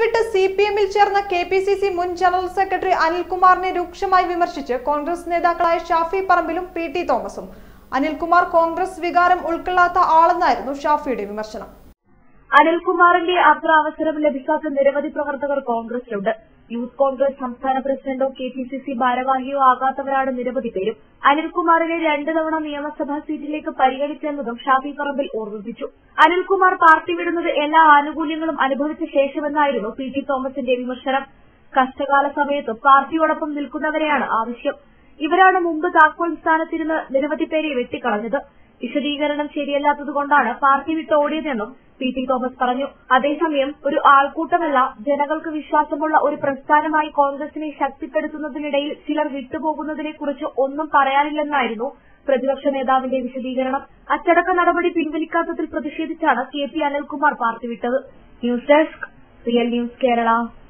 വിട്ട് C P എമ്മിൽ ചേർന്ന കെ പി സി സി മുൻ ജനറൽ സെക്രട്ടറി അനിൽകുമാറിനെ രൂക്ഷമായി വിമർശിച്ച് കോൺഗ്രസ് നേതാക്കളായ ഷാഫി പറമ്പിലും പി ടി തോമസും അനിൽകുമാർ കോൺഗ്രസ് വികാരം ഉൾക്കൊള്ളാത്ത ആളെന്നായിരുന്നു ഷാഫിയുടെ വിമർശനം അനിൽകുമാറിന്റെ അത്ര അവസരം ലഭിക്കാത്ത നിരവധി പ്രവർത്തകർ കോൺഗ്രസിലുണ്ട് യൂത്ത് കോൺഗ്രസ് സംസ്ഥാന പ്രസിഡന്റോ കെ പി സി സി ഭാരവാഹിയോ ആകാത്തവരാണ് നിരവധി പേരും അനിൽകുമാറിനെ രണ്ടു തവണ നിയമസഭാ സീറ്റിലേക്ക് പരിഗണിച്ചെന്നതും ഷാഫി പറമ്പിൽ ഓർമ്മിപ്പിച്ചു അനിൽകുമാർ പാർട്ടി വിടുന്നത് എല്ലാ ആനുകൂല്യങ്ങളും അനുഭവിച്ച ശേഷമെന്നായിരുന്നു പി ടി തോമസിന്റെ വിമർശനം കഷ്ടകാല സമയത്ത് പാർട്ടിയോടൊപ്പം നിൽക്കുന്നവരെയാണ് ആവശ്യം ഇവരാണ് മുമ്പ് താക്കോൽ സ്ഥാനത്തിരുന്ന് നിരവധി പേരെ വെട്ടിക്കളഞ്ഞത് വിശദീകരണം ശരിയല്ലാത്തതുകൊണ്ടാണ് പാർട്ടി വിട്ട് ഓടിയതെന്നും പി ടി തോമസ് പറഞ്ഞു അതേസമയം ഒരു ആൾക്കൂട്ടമല്ല ജനങ്ങൾക്ക് വിശ്വാസമുള്ള ഒരു പ്രസ്ഥാനമായി കോൺഗ്രസിനെ ശക്തിപ്പെടുത്തുന്നതിനിടയിൽ ചിലർ വിട്ടുപോകുന്നതിനെക്കുറിച്ച് ഒന്നും പറയാനില്ലെന്നായിരുന്നു പ്രതിപക്ഷ നേതാവിന്റെ വിശദീകരണം അച്ചടക്ക നടപടി പിൻവലിക്കാത്തതിൽ പ്രതിഷേധിച്ചാണ് കെ പി അനിൽകുമാർ പാർട്ടി വിട്ടത് news desk real news Kerala